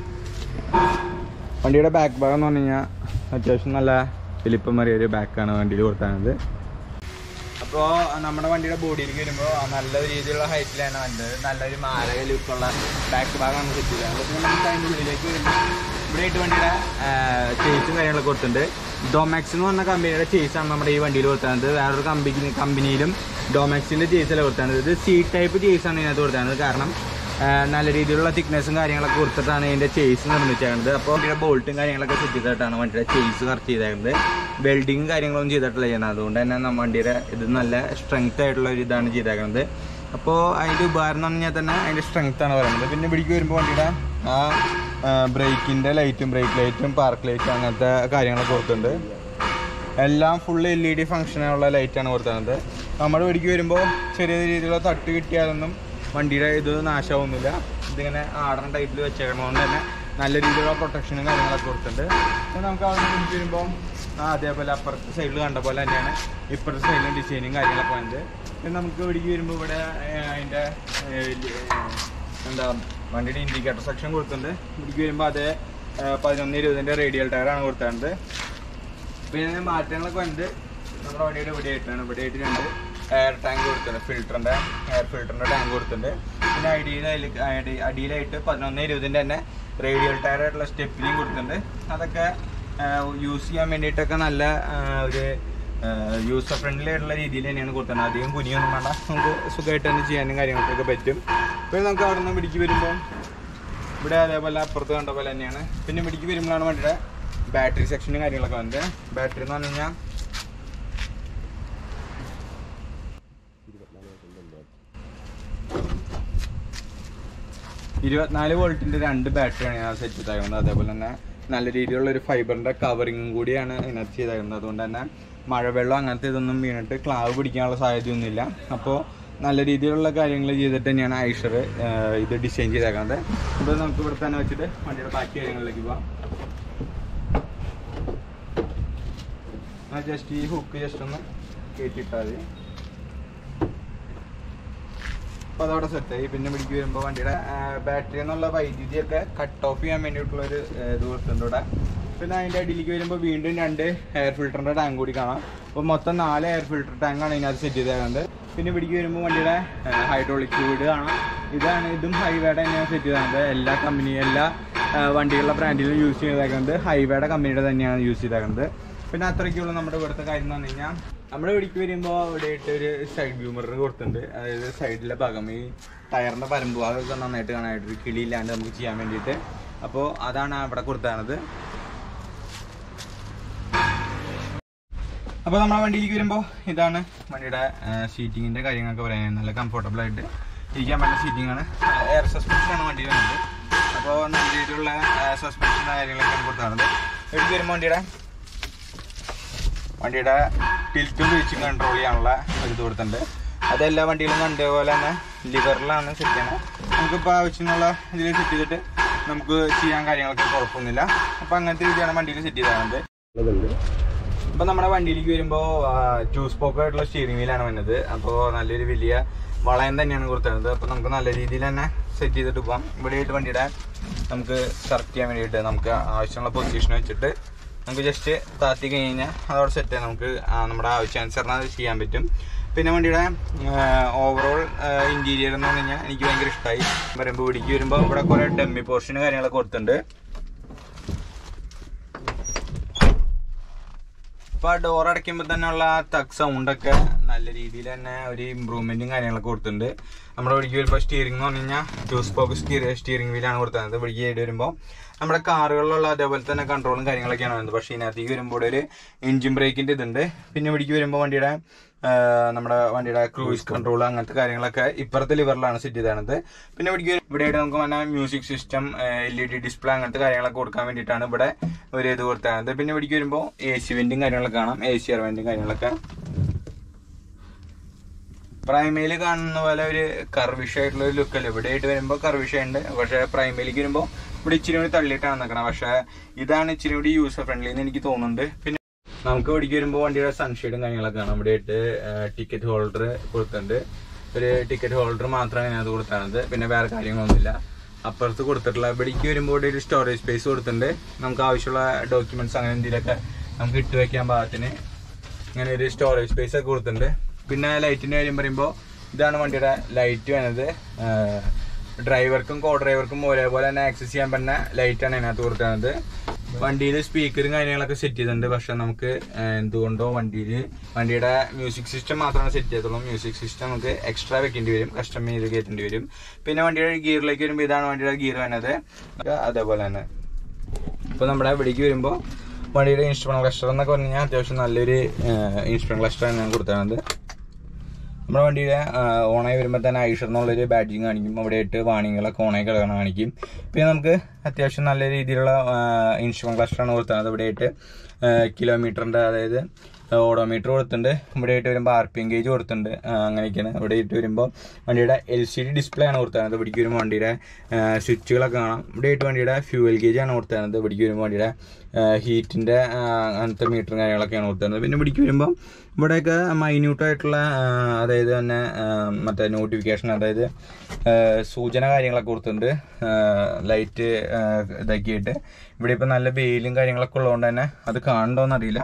Speaker 1: വണ്ടിയുടെ ബാക്ക് ഭാഗം എന്ന് പറഞ്ഞു കഴിഞ്ഞാൽ അത്യാവശ്യം നല്ല വലിപ്പമേറിയ ഒരു ബാക്കാണ് വണ്ടിയിൽ കൊടുത്തത് അപ്പോൾ നമ്മുടെ വണ്ടിയുടെ ബോഡിയിലേക്ക് വരുമ്പോൾ നല്ല രീതിയിലുള്ള ഹൈറ്റിലാണ് വന്നത് നല്ലൊരു മാരക ലുക്കുള്ള ബാക്ക് ഭാഗമാണ് സെറ്റ് ചെയ്തത് പിന്നെ നമുക്ക് അതിൻ്റെ ഉള്ളിലേക്ക് വരുമ്പോൾ ഇവിടെ ആയിട്ട് വണ്ടിയുടെ ചേസും കാര്യങ്ങളൊക്കെ കൊടുത്തിട്ടുണ്ട് ഡോമാക്സ് എന്ന് പറഞ്ഞ കമ്പനിയുടെ ചേസാണ് നമ്മുടെ ഈ വണ്ടിയിൽ കൊടുത്തത് വേറൊരു കമ്പനി കമ്പനിയിലും ഡോമാക്സിൻ്റെ ചേസല്ല കൊടുത്തത് ഇത് സി ടൈപ്പ് ചേസാണ് ഇതിനകത്ത് കൊടുത്തത് കാരണം ആ, നല്ല രീതിയിലുള്ള തിക്നെസ്സും കാര്യങ്ങളൊക്കെ കൊടുത്തിട്ടാണ് ഇതിൻ്റെ ചേസ് നിർമ്മിച്ചേക്കുന്നത് അപ്പോൾ വണ്ടിയുടെ ബോൾട്ടും കാര്യങ്ങളൊക്കെ സെറ്റ് ചെയ്തിട്ടാണ് വണ്ടിയുടെ ചേസ് കറക്റ്റ് ചെയ്തേക്കുന്നത് വെൽഡിങ്ങും കാര്യങ്ങളൊന്നും ചെയ്തിട്ടില്ല ചെയ്യുന്നത് അതുകൊണ്ട് തന്നെ നമ്മ വണ്ടിയുടെ ഇത് നല്ല സ്ട്രെങ്ത് ആയിട്ടുള്ള ഒരു ഇതാണ് ചെയ്തേക്കുന്നത് അപ്പോൾ അതിൻ്റെ ഉപകാരം എന്ന് പറഞ്ഞാൽ തന്നെ അതിൻ്റെ സ്ട്രെങ്ത് ആണ് പറയുന്നത് പിന്നെ ഇവിടേക്ക് വരുമ്പോൾ വണ്ടിയുടെ ആ ബ്രേക്കിൻ്റെ ലൈറ്റും ബ്രേക്ക് ലൈറ്റും പാർക്ക് ലൈറ്റും അങ്ങനത്തെ കാര്യങ്ങളൊക്കെ കൊടുത്തിട്ടുണ്ട് എല്ലാം ഫുൾ എൽ ഇ ഡി ഫംഗ്ഷനുള്ള ലൈറ്റാണ് കൊടുത്തത് നമ്മുടെ വീടിക്ക് വരുമ്പോൾ ചെറിയ രീതിയിലുള്ള തട്ട് കിട്ടിയാലൊന്നും വണ്ടിയുടെ ഇത് നാശമൊന്നുമില്ല ഇതിങ്ങനെ ആടണ ടൈപ്പിൽ വെച്ചേക്കണതുകൊണ്ട് തന്നെ നല്ല രീതിയിലുള്ള പ്രൊട്ടക്ഷനും കാര്യങ്ങളൊക്കെ കൊടുത്തിട്ടുണ്ട് പിന്നെ നമുക്ക് അവിടെ നിന്ന് വീട്ടിൽ വരുമ്പോൾ ആ അതേപോലെ അപ്പുറത്തെ സൈഡിൽ കണ്ട പോലെ തന്നെയാണ് ഇപ്പുറത്തെ സൈഡിലും ഡിസൈനും കാര്യങ്ങളൊക്കെ വന്നത് പിന്നെ നമുക്ക് വീടിക്ക് വരുമ്പോൾ ഇവിടെ ഏഹ്, അതിൻ്റെ ഏഹ്, എന്താ വണ്ടിയുടെ ഇൻഡിക്കേറ്റർ സെക്ഷൻ കൊടുത്തിട്ടുണ്ട് വീടിക്ക് വരുമ്പോൾ അതേ ഏഹ്, പതിനൊന്ന് ഇരുപതിൻ്റെ റേഡിയൽ ടയറാണ് കൊടുത്തത് പിന്നെ മാറ്റങ്ങളൊക്കെ വന്നിട്ട് നമ്മുടെ വണ്ടിയുടെ ഇവിടെ ആയിട്ടാണ് ഇവിടെ ആയിട്ട് രണ്ട് എയർ ടാങ്ക് കൊടുത്തിട്ടുണ്ട് ഫിൽറ്ററിന്റെ എയർ ഫിൽറ്ററിന്റെ ടാങ്ക് കൊടുത്തിട്ടുണ്ട് പിന്നെ അടിയിൽ അടിയിലായിട്ട് പതിനൊന്ന് ഇരുപതിൻ്റെ തന്നെ റേഡിയൽ ടയർ ആയിട്ടുള്ള സ്റ്റെപ്പിനെയും കൊടുത്തിട്ടുണ്ട് അതൊക്കെ യൂസ് ചെയ്യാൻ വേണ്ടിയിട്ടൊക്കെ നല്ല ആ, ഒരു യൂസർ ഫ്രണ്ട്ലി ആയിട്ടുള്ള രീതിയിൽ തന്നെയാണ് കൊടുത്തത് അധികം കുനിയൊന്നും വേണ്ട നമുക്ക് സുഖമായിട്ട് തന്നെ ചെയ്യാനും കാര്യങ്ങൾക്കൊക്കെ പറ്റും പിന്നെ നമുക്ക് അവിടെ നിന്ന് പിടിക്ക് വരുമ്പോൾ ഇവിടെ അതേപോലെ അപ്പുറത്ത് കണ്ട പോലെ തന്നെയാണ് പിന്നെ ഇവിടേക്ക് വരുമ്പോഴാണ് വണ്ടിയുടെ ബാറ്ററി സെക്ഷനും കാര്യങ്ങളൊക്കെ വന്നത് ബാറ്ററി എന്ന് പറഞ്ഞു കഴിഞ്ഞാൽ ഇരുപത്തിനാല് വോൾട്ടിന്റെ രണ്ട് ബാറ്ററിയാണ് ഞാൻ സെറ്റ് ചെയ്തേക്കുന്നത് അതേപോലെ തന്നെ നല്ല രീതിയിലുള്ള ഒരു ഫൈബറിന്റെ കവറിങ്ങും കൂടിയാണ് ഇതിനകത്ത് ചെയ്തേക്കുന്നത് അതുകൊണ്ട് തന്നെ മഴവെള്ളം അങ്ങനത്തെ ഇതൊന്നും വീണിട്ട് ക്ലാവ് പിടിക്കാനുള്ള സാധ്യതയൊന്നുമില്ല അപ്പോൾ നല്ല രീതിയിലുള്ള കാര്യങ്ങൾ ചെയ്തിട്ട് തന്നെയാണ് ഐഷർ ഇത് ഡിസൈൻ ചെയ്തേക്കുന്നത് അപ്പോൾ നമുക്ക് ഇവിടെ തന്നെ വെച്ചിട്ട് വണ്ടിയുടെ ബാക്കി കാര്യങ്ങളിലേക്ക് പോവാം ജസ്റ്റ് ഈ ഹുക്ക് ജസ്റ്റ് ഒന്ന് കയറ്റിയിട്ടാൽ മതി അപ്പോൾ അതവിടെ സെറ്റായി പിന്നെ പിടിക്ക് വരുമ്പോൾ വണ്ടിയുടെ ബാറ്ററി എന്നുള്ള വൈദ്യുതിയൊക്കെ കട്ട് ഓഫ് ചെയ്യാൻ വേണ്ടിയിട്ടുള്ള ഒരു ഇത് കൊടുത്തിട്ടുണ്ട് ഇവിടെ പിന്നെ അതിൻ്റെ അടിയിലേക്ക് വരുമ്പോൾ വീണ്ടും രണ്ട് എയർ ഫിൽറ്ററിൻ്റെ ടാങ്ക് കൂടി കാണാം അപ്പോൾ മൊത്തം നാല് എയർ ഫിൽറ്റർ ടാങ്കാണ് ഇതിനകത്ത് സെറ്റ് ചെയ്തേക്കുന്നത് പിന്നെ പിടിക്ക് വരുമ്പോൾ വണ്ടിയുടെ ഹൈഡ്രോളിക് ഫ്ലൂയിഡ് കാണാം ഇതാണ് ഇതും ഹൈവേയുടെ തന്നെയാണ് സെറ്റ് ചെയ്തേക്കുന്നത് എല്ലാ കമ്പനി എല്ലാ ആ, വണ്ടികളുടെ ബ്രാൻഡിലും യൂസ് ചെയ്തേക്കുന്നത് ഹൈവേയുടെ കമ്പനിയുടെ തന്നെയാണ് യൂസ് ചെയ്തേക്കുന്നത് പിന്നെ അത്രയ്ക്കുള്ള നമ്മുടെ ഇവിടുത്തെ കാര്യം എന്ന് പറഞ്ഞു കഴിഞ്ഞാൽ നമ്മുടെ ഇവിടേക്ക് വരുമ്പോൾ ഇവിടെയായിട്ട് ഒരു സൈഡ് വ്യൂ മിറർ കൊടുത്തിട്ടുണ്ട് അതായത് സൈഡിലെ ഭാഗം ഈ ടയറിന്റെ പരമ്പ് അതൊക്കെ നന്നായിട്ട് കാണാനായിട്ട് ഒരു കിളിയില്ലാണ്ട് നമുക്ക് ചെയ്യാൻ വേണ്ടിയിട്ട് അപ്പോൾ അതാണ് അവിടെ കൊടുത്താണത് അപ്പോൾ നമ്മുടെ വണ്ടിയിലേക്ക് വരുമ്പോൾ ഇതാണ് വണ്ടിയുടെ സീറ്റിങ്ങിൻ്റെ കാര്യങ്ങളൊക്കെ പറയാൻ നല്ല കംഫർട്ടബിൾ ആയിട്ട് ഇരിക്കാൻ പറ്റുന്ന സീറ്റിംഗ് ആണ് എയർ സസ്പെൻഷൻ ആണ് വണ്ടിയിൽ വന്നത് അപ്പോൾ നല്ല രീതിയിലുള്ള സസ്പെൻഷൻ്റെ കാര്യങ്ങളൊക്കെ കൊടുത്താണത് എടുത്ത് വരുമ്പോൾ വണ്ടിയുടെ വണ്ടിയുടെ ടിൽറ്റും വീച്ചും കൺട്രോൾ ചെയ്യാനുള്ള ഒരു ഇത് കൊടുത്തിട്ടുണ്ട് അത് എല്ലാ വണ്ടികളും കണ്ടതുപോലെ തന്നെ ലിവറിലാണ് സെറ്റ് ചെയ്യണം നമുക്കിപ്പോൾ ആവശ്യമുള്ള ഇതിൽ സെറ്റ് ചെയ്തിട്ട് നമുക്ക് ചെയ്യാൻ കാര്യങ്ങളൊക്കെ കുഴപ്പമൊന്നുമില്ല അപ്പോൾ അങ്ങനത്തെ രീതിയാണ് വണ്ടിയിൽ സെറ്റ് ചെയ്തത് ഇപ്പൊ നമ്മുടെ വണ്ടിയിലേക്ക് വരുമ്പോൾ ടൂ സ്പോക്ക് ആയിട്ടുള്ള സ്റ്റിയറിംഗ് വീലാണ് വന്നത് അപ്പോൾ നല്ലൊരു വലിയ വളയം തന്നെയാണ് കൊടുത്തത് അപ്പോൾ നമുക്ക് നല്ല രീതിയിൽ തന്നെ സെറ്റ് ചെയ്തിട്ട് പോകാം ഇവിടെയായിട്ട് വണ്ടിയുടെ നമുക്ക് കറക്റ്റ് ചെയ്യാൻ വേണ്ടിയിട്ട് നമുക്ക് ആവശ്യമുള്ള പൊസിഷൻ വെച്ചിട്ട് നമുക്ക് ജസ്റ്റ് താത്തി കഴിഞ്ഞാൽ അതോടെ സെറ്റ് നമുക്ക് ആ നമ്മുടെ ആവശ്യാനുസരണം അത് ചെയ്യാൻ പറ്റും പിന്നെ വണ്ടിയുടെ ഓവറോൾ ഇന്റീരിയർ എന്ന് പറഞ്ഞു കഴിഞ്ഞാൽ എനിക്ക് ഭയങ്കര ഇഷ്ടമായി പറയുമ്പോൾ ഇവിടേക്ക് വരുമ്പോൾ ഇവിടെ കുറേ ഡമ്മി പോർഷന് കാര്യങ്ങളൊക്കെ കൊടുത്തിട്ടുണ്ട് ഇപ്പൊ ഡോർ അടയ്ക്കുമ്പോൾ തന്നെ ഉള്ള തക് സൗണ്ട് ഒക്കെ നല്ല രീതിയിൽ തന്നെ ഒരു ഇമ്പ്രൂവ്മെന്റും കാര്യങ്ങളൊക്കെ കൊടുത്തിട്ടുണ്ട് നമ്മുടെ വഴിക്ക് വരുമ്പോൾ സ്റ്റിയറിംഗ് എന്ന് പറഞ്ഞു കഴിഞ്ഞാൽ ടൂ സ്പോക്ക് സ്റ്റിയറിംഗ് വീലാണ് കൊടുത്തത് വഴിക്ക് ആയിട്ട് വരുമ്പോൾ നമ്മുടെ കാറുകളിലുള്ള അതേപോലെ തന്നെ കൺട്രോളും കാര്യങ്ങളൊക്കെയാണ് വരുന്നത് പക്ഷേ ഇതിനകത്തേക്ക് വരുമ്പോൾ ഒരു എഞ്ചിൻ ബ്രേക്കിന്റെ ഇതുണ്ട് പിന്നെ വഴിക്ക് വരുമ്പോൾ വണ്ടിയുടെ ആ, നമ്മുടെ വണ്ടിയുടെ ക്രൂയിസ് കൺട്രോൾ അങ്ങനത്തെ കാര്യങ്ങളൊക്കെ ഇപ്പുറത്തെ ലിവറിലാണ് സെറ്റ് ചെയ്തത് പിന്നെ ഇവിടെ ഇവിടെയായിട്ട് നമുക്ക് വന്ന music system L E D display അങ്ങനത്തെ കാര്യങ്ങളൊക്കെ കൊടുക്കാൻ വേണ്ടിയിട്ടാണ് ഇവിടെ ഒരു ഇത് കൊടുത്തത് പിന്നെ ഇവിടേക്ക് വരുമ്പോൾ എ സി വെന്റും കാര്യങ്ങളൊക്കെ കാണാം എ സി വെന്റും കാര്യങ്ങളൊക്കെ പ്രൈമയിൽ കാണുന്ന പോലെ ഒരു കർവിഷ് ആയിട്ടുള്ള ഒരു ലുക്ക് അല്ല ഇവിടെ ആയിട്ട് വരുമ്പോൾ കർവിഷ് ഉണ്ട് പക്ഷേ പ്രൈമയിലേക്ക് വരുമ്പോൾ ഇവിടെ ഇച്ചിരി കൂടി തള്ളിയിട്ടാണ് നിൽക്കണം പക്ഷേ ഇതാണ് ഇച്ചിരി കൂടി യൂസർ ഫ്രണ്ട്ലി എന്ന് എനിക്ക് തോന്നുന്നുണ്ട് പിന്നെ നമുക്ക് ഇവിടേക്ക് വരുമ്പോൾ വണ്ടിയുടെ സൺഷെയ്ഡും കാര്യങ്ങളൊക്കെ കാണാം ഇവിടെ ആയിട്ട് ടിക്കറ്റ് ഹോൾഡർ കൊടുത്തിട്ടുണ്ട് ഒരു ടിക്കറ്റ് ഹോൾഡർ മാത്രമാണ് അതിനകത്ത് കൊടുത്താണത് പിന്നെ വേറെ കാര്യങ്ങളൊന്നുമില്ല അപ്പുറത്ത് കൊടുത്തിട്ടുള്ള ഇവിടേക്ക് വരുമ്പോൾ ഇവിടെ ഒരു സ്റ്റോറേജ് സ്പേസ് കൊടുത്തിട്ടുണ്ട് നമുക്ക് ആവശ്യമുള്ള ഡോക്യുമെന്റ്സ് അങ്ങനെ എന്തെങ്കിലുമൊക്കെ നമുക്ക് ഇട്ട് വെക്കാൻ പാകത്തിന് ഇങ്ങനെ ഒരു സ്റ്റോറേജ് സ്പേസ് ഒക്കെ കൊടുത്തിട്ടുണ്ട് പിന്നെ ലൈറ്റിന്റെ കാര്യം പറയുമ്പോൾ ഇതാണ് വണ്ടിയുടെ ലൈറ്റ് വരുന്നത് ഡ്രൈവർക്കും കോ ഡ്രൈവർക്കും ഒരേപോലെ തന്നെ ആക്സസ് ചെയ്യാൻ പറ്റുന്ന ലൈറ്റാണ് ഇതിനകത്ത് കൊടുക്കുന്നത് വണ്ടിയിൽ സ്പീക്കറും കാര്യങ്ങളൊക്കെ സെറ്റ് ചെയ്തിട്ടുണ്ട് പക്ഷെ നമുക്ക് ആ, എന്തുകൊണ്ടോ വണ്ടിയിൽ വണ്ടിയുടെ മ്യൂസിക് സിസ്റ്റം മാത്രമാണ് സെറ്റ് ചെയ്തുള്ളൂ മ്യൂസിക് സിസ്റ്റം നമുക്ക് എക്സ്ട്രാ വെക്കേണ്ടി വരും കസ്റ്റം ചെയ്ത് കയറ്റേണ്ടി വരും പിന്നെ വണ്ടിയുടെ ഗിയറിലേക്ക് വരുമ്പോൾ ഇതാണ് വണ്ടിയുടെ ഗിയർ വരുന്നത് അതേപോലെ തന്നെ ഇപ്പൊ നമ്മുടെ ഇവിടേക്ക് വരുമ്പോൾ വണ്ടിയുടെ ഇൻസ്ട്രുമെന്റ് ക്ലസ്റ്റർ എന്നൊക്കെ പറഞ്ഞു കഴിഞ്ഞാൽ അത്യാവശ്യം നല്ലൊരു ഇൻസ്ട്രുമെന്റ് ക്ലസ്റ്റർ ആണ് ഞാൻ കൊടുത്തത് നമ്മുടെ വണ്ടിയുടെ ഓണായി വരുമ്പോൾ തന്നെ ഐഷർ എന്നുള്ളൊരു ബാഡ്ജിങ് കാണിക്കും അവിടെ ആയിട്ട് വാണിങ്ങളൊക്കെ ഓണായി കിടക്കണം കാണിക്കും പിന്നെ നമുക്ക് അത്യാവശ്യം നല്ല രീതിയിലുള്ള ഇൻസ്ട്രുമെന്റ് ക്ലസ്റ്റർ ആണ് കൊടുത്തത് ഇവിടെ ആയിട്ട് കിലോമീറ്ററിന്റെ അതായത് ഓഡോമീറ്റർ കൊടുത്തിട്ടുണ്ട് ഇവിടെ ആയിട്ട് വരുമ്പോൾ ആർ പി എം ഗേജ് കൊടുത്തിട്ടുണ്ട് ആ, അങ്ങനെയൊക്കെയാണ് ഇവിടെ ആയിട്ട് വരുമ്പോൾ വണ്ടിയുടെ എൽ സി ഡി ഡിസ്പ്ലേ ആണ് കൊടുത്തത് ഇവിടേക്ക് വരുമ്പോൾ വണ്ടിയുടെ സ്വിച്ചുകളൊക്കെ കാണാം ഇവിടെ ആയിട്ട് വണ്ടിയുടെ ഫ്യൂവൽ ഗേജ് ആണ് കൊടുത്തത് ഇവിടേക്ക് വരുമ്പോൾ വണ്ടിയുടെ ഹീറ്റിന്റെ അങ്ങനത്തെ മീറ്ററും കാര്യങ്ങളൊക്കെയാണ് കൊടുത്തത് പിന്നെ ഇവിടേക്ക് വരുമ്പോൾ ഇവിടെയൊക്കെ മൈന്യൂട്ട് ആയിട്ടുള്ള ആ, അതായത് തന്നെ ആ, മറ്റേ നോട്ടിഫിക്കേഷൻ അതായത് ആ, സൂചന കാര്യങ്ങളൊക്കെ കൊടുത്തിട്ടുണ്ട് ലൈറ്റ് ഇതാക്കിയിട്ട് ഇവിടെ ഇപ്പം നല്ല വെയിലും കാര്യങ്ങളൊക്കെ ഉള്ളതുകൊണ്ട് തന്നെ അത് കാണണ്ടോന്ന് അറിയില്ല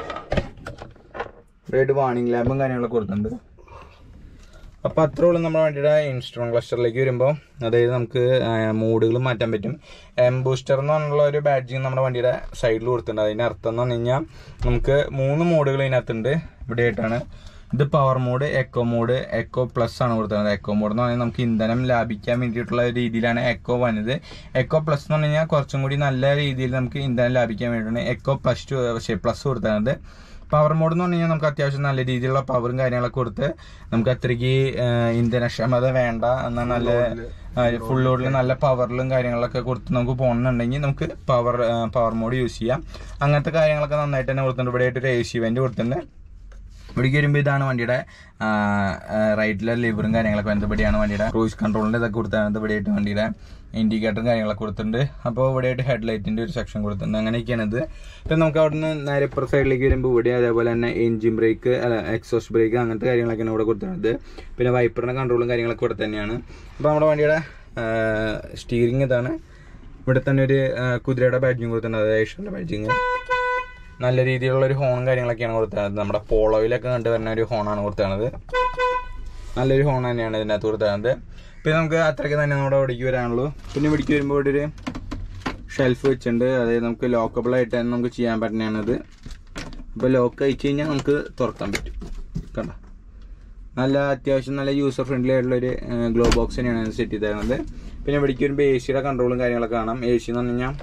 Speaker 1: ഇവിടെ വാണിംഗ് ലാമ്പും കാര്യങ്ങളൊക്കെ കൊടുത്തിട്ടുണ്ട് അപ്പോൾ അത്രേ ഉള്ളൂ നമ്മുടെ വണ്ടിയുടെ ഇൻസ്ട്രുമെന്റ് ക്ലസ്റ്ററിലേക്ക് വരുമ്പോൾ അതായത് നമുക്ക് മൂഡുകൾ മാറ്റാൻ പറ്റും എം ബൂസ്റ്റർ എന്ന് പറഞ്ഞുള്ള ഒരു ബാഡ്ജിങ് നമ്മുടെ വണ്ടിയുടെ സൈഡിൽ കൊടുത്തിട്ടുണ്ട് അതിന്റെ അർത്ഥം എന്ന് പറഞ്ഞു കഴിഞ്ഞാൽ നമുക്ക് മൂന്ന് മോഡുകൾ ഇതിനകത്തുണ്ട് ഇവിടെ ആയിട്ടാണ് ഇത് power mode eco mode eco plus ആണ് കൊടുത്തത് എക്കോ മോഡ് എന്ന് പറഞ്ഞാൽ നമുക്ക് ഇന്ധനം ലാഭിക്കാൻ വേണ്ടിയിട്ടുള്ള രീതിയിലാണ് എക്കോ വന്നത് എക്കോ പ്ലസ് എന്ന് പറഞ്ഞു കഴിഞ്ഞാൽ കുറച്ചും കൂടി നല്ല രീതിയിൽ നമുക്ക് ഇന്ധനം ലാഭിക്കാൻ വേണ്ടിയിട്ടാണ് എക്കോ പ്ലസ് ടു പക്ഷേ പ്ലസ് കൊടുത്തത് പവർ മോഡ് എന്ന് പറഞ്ഞു കഴിഞ്ഞാൽ നമുക്ക് അത്യാവശ്യം നല്ല രീതിയിലുള്ള പവറും കാര്യങ്ങളൊക്കെ കൊടുത്ത് നമുക്ക് അത്രയ്ക്ക് ഏഹ്, ഇന്ധനക്ഷമത വേണ്ട എന്നാൽ നല്ല ഫുൾ ലോഡിൽ നല്ല പവറിലും കാര്യങ്ങളൊക്കെ കൊടുത്ത് നമുക്ക് പോകണമെന്നുണ്ടെങ്കിൽ നമുക്ക് പവർ പവർ മോഡ് യൂസ് ചെയ്യാം അങ്ങനത്തെ കാര്യങ്ങളൊക്കെ നന്നായിട്ട് തന്നെ കൊടുത്തിട്ടുണ്ട് ഇവിടെ ആയിട്ട് ഒരു എ സി വെന്റ് കൊടുത്തിട്ടുണ്ട് ഇവിടേക്ക് വരുമ്പോൾ ഇതാണ് വണ്ടിയുടെ റൈറ്റിലെ ലിവറും കാര്യങ്ങളൊക്കെ വരുന്നത് ഇവിടെയാണ് വണ്ടിയുടെ ക്രൂസ് കൺട്രോളിന്റെ ഇതൊക്കെ കൊടുത്താണ് ഇവിടെയായിട്ട് വണ്ടിയുടെ ഇൻഡിക്കേറ്ററും കാര്യങ്ങളൊക്കെ കൊടുത്തിട്ടുണ്ട് അപ്പോൾ ഇവിടെയായിട്ട് ഹെഡ് ലൈറ്റിന്റെ ഒരു സെക്ഷൻ കൊടുത്തിട്ടുണ്ട് അങ്ങനെയൊക്കെയാണ് ഇത് ഇപ്പം നമുക്ക് അവിടെ നിന്ന് നേരെ ഇപ്പുറ സൈഡിലേക്ക് വരുമ്പോൾ ഇവിടെ അതേപോലെ തന്നെ എഞ്ചിൻ ബ്രേക്ക് അല്ല എക്സോസ്റ്റ് ബ്രേക്ക് അങ്ങനത്തെ കാര്യങ്ങളൊക്കെയാണ് ഇവിടെ കൊടുത്തിട്ടുണ്ട് പിന്നെ വൈപ്പറിന്റെ കൺട്രോളും കാര്യങ്ങളൊക്കെ ഇവിടെ തന്നെയാണ് അപ്പോൾ നമ്മുടെ വണ്ടിയുടെ സ്റ്റീറിംഗ് ഇതാണ് ഇവിടെ തന്നെ ഒരു ആ, കുതിരയുടെ ബാഡ്ജിങ് കൊടുത്തിട്ടുണ്ട് അതായത് ഏഷ്യൻ്റെ ബാഡ്ജിങ് നല്ല രീതിയിലുള്ള ഒരു ഹോണും കാര്യങ്ങളൊക്കെയാണ് കൊടുത്തത് നമ്മുടെ പോളോയിലൊക്കെ കണ്ടുവരുന്ന ഒരു ഹോണാണ് കൊടുത്തത് നല്ലൊരു ഹോൺ തന്നെയാണ് ഇതിനകത്ത് കൊടുത്തത് പിന്നെ നമുക്ക് അത്രയ്ക്ക് തന്നെ നമ്മുടെ ഇവിടേക്ക് വരാനുള്ളൂ പിന്നെ ഇവിടേക്ക് വരുമ്പോൾ ഇവിടെ ഒരു ഷെൽഫ് വെച്ചിട്ടുണ്ട് അതായത് നമുക്ക് ലോക്കബിൾ ആയിട്ട് തന്നെ നമുക്ക് ചെയ്യാൻ പറ്റുന്നതാണിത് അപ്പോൾ ലോക്ക് അയച്ചു കഴിഞ്ഞാൽ നമുക്ക് തുറക്കാൻ പറ്റും കണ്ടോ നല്ല അത്യാവശ്യം നല്ല യൂസർ ഫ്രണ്ട്ലി ആയിട്ടുള്ള ഒരു ഗ്ലോ ബോക്സ് തന്നെയാണ് സെറ്റ് ചെയ്ത് തരുന്നത് പിന്നെ ഇവിടേക്ക് വരുമ്പോൾ എ സിയുടെ കൺട്രോളും കാര്യങ്ങളൊക്കെ കാണാം എ സി എന്ന് പറഞ്ഞു കഴിഞ്ഞാൽ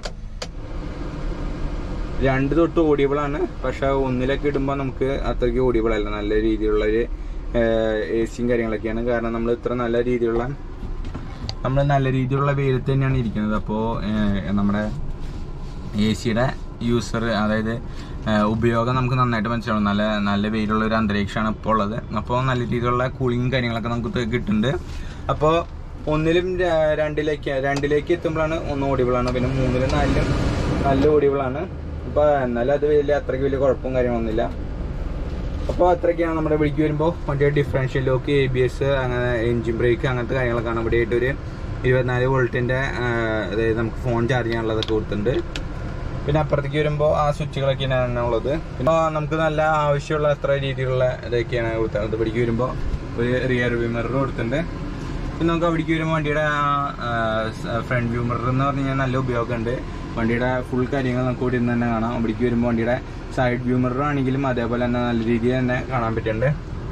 Speaker 1: രണ്ട് തൊട്ട് ഓഡിയബിൾ ആണ് പക്ഷെ ഒന്നിലൊക്കെ ഇടുമ്പോൾ നമുക്ക് അത്രയ്ക്ക് ഓഡിയബിൾ അല്ല നല്ല രീതിയിലുള്ള ഒരു എ സിയും കാര്യങ്ങളൊക്കെയാണ് കാരണം നമ്മൾ ഇത്ര നല്ല രീതിയിലുള്ള നമ്മൾ നല്ല രീതിയിലുള്ള വെയിലത്ത് തന്നെയാണ് ഇരിക്കുന്നത് അപ്പോൾ നമ്മുടെ എ സിയുടെ യൂസർ അതായത് ഏഹ്, ഉപയോഗം നമുക്ക് നന്നായിട്ട് മനസ്സിലാവും നല്ല നല്ല വെയിലുള്ള ഒരു അന്തരീക്ഷമാണ് ഇപ്പോൾ ഉള്ളത് അപ്പോൾ നല്ല രീതിയിലുള്ള കൂളിംഗ് കാര്യങ്ങളൊക്കെ നമുക്ക് ത- കിട്ടുന്നുണ്ട് അപ്പോൾ ഒന്നിലും ര- രണ്ടിലേക്ക് രണ്ടിലേക്ക് എത്തുമ്പോഴാണ് ഒന്ന് ഓടിബിളാണ് പിന്നെ മൂന്നിലും നാലിലും നല്ല ഓടിബിളാണ് അപ്പോൾ എന്നാലും അത് വലിയ അത്രയ്ക്ക് വലിയ കുഴപ്പവും കാര്യങ്ങളൊന്നുമില്ല അപ്പോൾ അത്രയ്ക്കാണ് നമ്മുടെ വിളിക്ക് വരുമ്പോൾ മറ്റേ differential lock A B S അങ്ങനെ എഞ്ചിൻ ബ്രേക്ക് അങ്ങനത്തെ കാര്യങ്ങളൊക്കെയാണ് ഇവിടെ ആയിട്ട് ഒരു ഇരുപത്തിനാല് വോൾട്ടിൻ്റെ അതായത് നമുക്ക് ഫോൺ ചാർജ് ചെയ്യാനുള്ളതൊക്കെ കൊടുത്തിട്ടുണ്ട് പിന്നെ അപ്പുറത്തേക്ക് വരുമ്പോൾ ആ സ്വിച്ചുകളൊക്കെയാണ് ഉള്ളത് പിന്നെ നമുക്ക് നല്ല ആവശ്യമുള്ള അത്ര രീതിയിലുള്ള ഇതൊക്കെയാണ് കൊടുത്തത് ഇവിടേക്ക് വരുമ്പോൾ ഒരു റിയർ വ്യൂ മിറർ കൊടുത്തിട്ടുണ്ട് പിന്നെ നമുക്ക് അവിടേക്ക് വരുമ്പോൾ വണ്ടിയുടെ ഫ്രണ്ട് വ്യൂ മിറർ എന്ന് പറഞ്ഞു കഴിഞ്ഞാൽ നല്ല ഉപയോഗമുണ്ട് വണ്ടിയുടെ ഫുൾ കാര്യങ്ങൾ നമുക്ക് ഇവിടെ നിന്ന് തന്നെ കാണാം അവിടേക്ക് വരുമ്പോൾ വണ്ടിയുടെ സൈഡ് വ്യൂ മിറർ ആണെങ്കിലും അതേപോലെ തന്നെ നല്ല രീതിയിൽ തന്നെ കാണാൻ പറ്റുന്നുണ്ട്